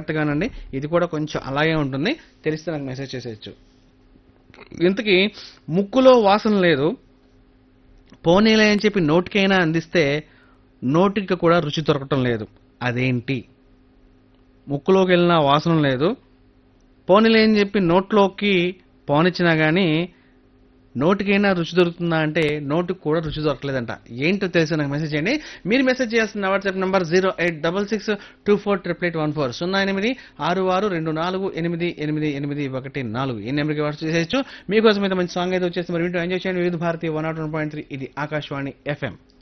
జాగ్రత్తగానండి ఇది కూడా కొంచెం అలాగే ఉంటుంది తెలిస్తే నాకు మెసేజ్ చేసేయచ్చు ఇంతకీ ముక్కులో వాసన లేదు పోనీలే అని చెప్పి నోటికైనా అందిస్తే నోటికి కూడా రుచి దొరకటం లేదు అదేంటి ముక్కులోకి వెళ్ళిన వాసన లేదు పోనీలే అని చెప్పి నోట్లోకి పోనిచ్చినా కానీ నోటికైనా రుచి దొరుకుతుందా అంటే నోటికి కూడా రుచి దొరకలేదంట ఏంటో తెలిసి నాకు మెసేజ్ చేయండి మీరు మెసేజ్ చేయాల్సిన WhatsApp number zero eight double six two four triple eight one four సున్నా ఎనిమిది ఆరు ఆరు రెండు నాలుగు ఎనిమిది ఎనిమిది ఎనిమిది ఒకటి నాలుగు ఈ నెంబర్కి వాట్సాప్ చేసేయచ్చు మీకోసం అయితే మంచి సాంగ్ అయితే వచ్చేసి మరి వింటూ ఎంజాయ్ చేయండి Vividh Bharati one nought one point three ఇది ఆకాశవాణి ఎఫ్ఎం